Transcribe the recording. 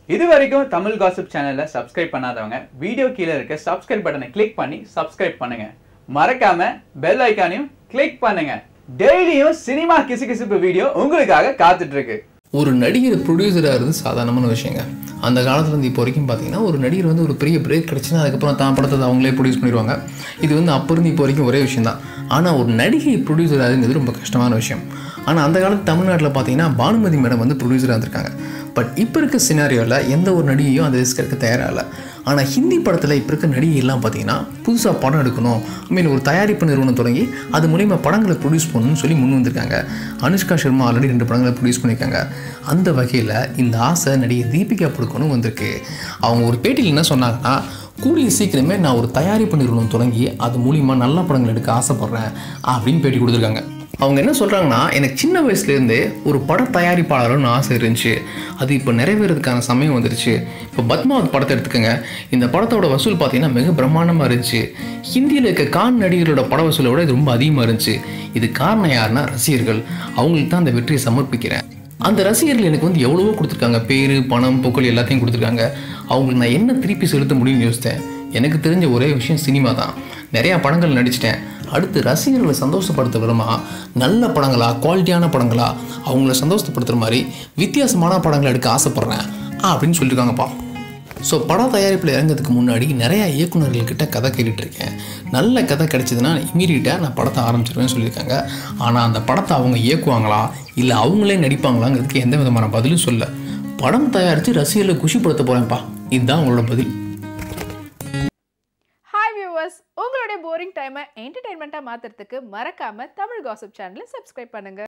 இது வரைக்கும் தமிழ் காசிப் சேனலை சப்ஸ்கிரைப் பண்ணாதவங்க வீடியோ கீழே இருக்க சப்ஸ்கிரைப் பட்டனை கிளிக் பண்ணி சப்ஸ்கிரைப் பண்ணுங்க மறக்காம பெல் ஐக்கானையும் கிளிக் பண்ணுங்க டெய்லியும் சினிமா கிசுகிசுப்பு வீடியோ உங்களுக்காக காத்துட்டு இருக்கு ஒரு நடிகர் ப்ரொடியூசராக இருந்து சாதாரணமான விஷயங்க அந்த காலத்துலேருந்து இப்போ வரைக்கும் பார்த்தீங்கன்னா ஒரு நடிகர் வந்து ஒரு பெரிய பிரேக் கிடச்சுன்னா அதுக்கப்புறம் தான் படத்தை அவங்களே ப்ரொடியூஸ் பண்ணிடுவாங்க இது வந்து அப்போ இருந்து இப்போ வரைக்கும் ஒரே விஷயம் தான் ஆனால் ஒரு நடிகை ப்ரொடியூசர் ஆகுங்கிறது ரொம்ப கஷ்டமான விஷயம் ஆனால் அந்த காலத்து தமிழ்நாட்டில் பார்த்தீங்கன்னா பானுமதி மேடம் வந்து ப்ரொடியூசராக இருந்திருக்காங்க பட் இப்போ இருக்க சினாரியோவில் எந்த ஒரு நடிகையும் அந்த ரிஸ்க் எடுக்க தயாராக இல்லை ஆனால் ஹிந்தி படத்தில் இப்போ இருக்க நடிகைலாம் பார்த்தீங்கன்னா புதுசாக படம் எடுக்கணும் ஐ மீன் ஒரு தயாரிப்பு நிறுவனம் தொடங்கி அது மூலிமா படங்களை ப்ரொடியூஸ் பண்ணணும்னு சொல்லி முன் வந்திருக்காங்க அனுஷ்கா சர்மா ஆல்ரெடி ரெண்டு படங்களை ப்ரொடியூஸ் பண்ணியிருக்காங்க அந்த வகையில் இந்த ஆசை நடிகை தீபிகா படுக்கணும் வந்திருக்கு அவங்க ஒரு பேட்டியில் என்ன சொன்னாங்கன்னா கூடிய சீக்கிரமே நான் ஒரு தயாரிப்பு நிறுவனம் தொடங்கி அது மூலிமா நல்ல படங்கள் எடுக்க ஆசைப்பட்றேன் அப்படின்னு பேட்டி கொடுத்துருக்காங்க அவங்க என்ன சொல்கிறாங்கன்னா எனக்கு சின்ன வயசுலேருந்தே ஒரு பட தயாரிப்பாளர்னு ஆசை இருந்துச்சு அது இப்போ நிறைவேறதுக்கான சமயம் வந்துருச்சு இப்போ பத்மாவத் படத்தை எடுத்துக்கோங்க இந்த படத்தோட வசூல் பார்த்தீங்கன்னா மிக பிரம்மாண்டமாக இருந்துச்சு ஹிந்தியில் இருக்க கான் நடிகர்களோட பட வசூலை விட இது ரொம்ப அதிகமாக இருந்துச்சு இது காரணம் யாருன்னா ரசிகர்கள் அவங்களுக்கு தான் அந்த வெற்றியை சமர்ப்பிக்கிறேன் அந்த ரசிகர்கள் எனக்கு வந்து எவ்வளவோ கொடுத்துருக்காங்க பேர் பணம் புகழ் எல்லாத்தையும் கொடுத்துருக்காங்க அவங்களுக்கு நான் என்ன திருப்பி செலுத்த முடியும்னு யோசித்தேன் எனக்கு தெரிஞ்ச ஒரே விஷயம் சினிமா தான் நிறையா படங்கள் நடிச்சிட்டேன் அடுத்து ரசிகர்களை சந்தோஷப்படுத்த விதமா நல்ல படங்களா குவாலிட்டியான படங்களா அவங்கள சந்தோஷப்படுத்துகிற மாதிரி வித்தியாசமான படங்களை எடுக்க ஆசைப்பட்றேன் அப்படின்னு சொல்லியிருக்காங்கப்பா ஸோ படம் தயாரிப்பில் இறங்கிறதுக்கு முன்னாடி நிறையா இயக்குநர்கள்கிட்ட கதை கேட்டுட்டு இருக்கேன் நல்ல கதை கிடைச்சதுன்னா இமீடியட்டாக நான் படத்தை ஆரம்பிச்சிருவேன்னு சொல்லியிருக்காங்க ஆனால் அந்த படத்தை அவங்க இயக்குவாங்களா இல்லை அவங்களே நடிப்பாங்களாங்கிறதுக்கு எந்த விதமான பதிலும் சொல்ல படம் தயாரித்து ரசிகர்களை குஷிப்படுத்த போகிறேன்ப்பா இதுதான் உங்களோட பதில் ஹாய் வியூவர்ஸ் உங்களுடைய போரிங் டைமை என்டர்டைன்மெண்ட்டாக மாற்றுறதுக்கு மறக்காமல் தமிழ் காசிப் சேனலை சப்ஸ்கிரைப் பண்ணுங்கள்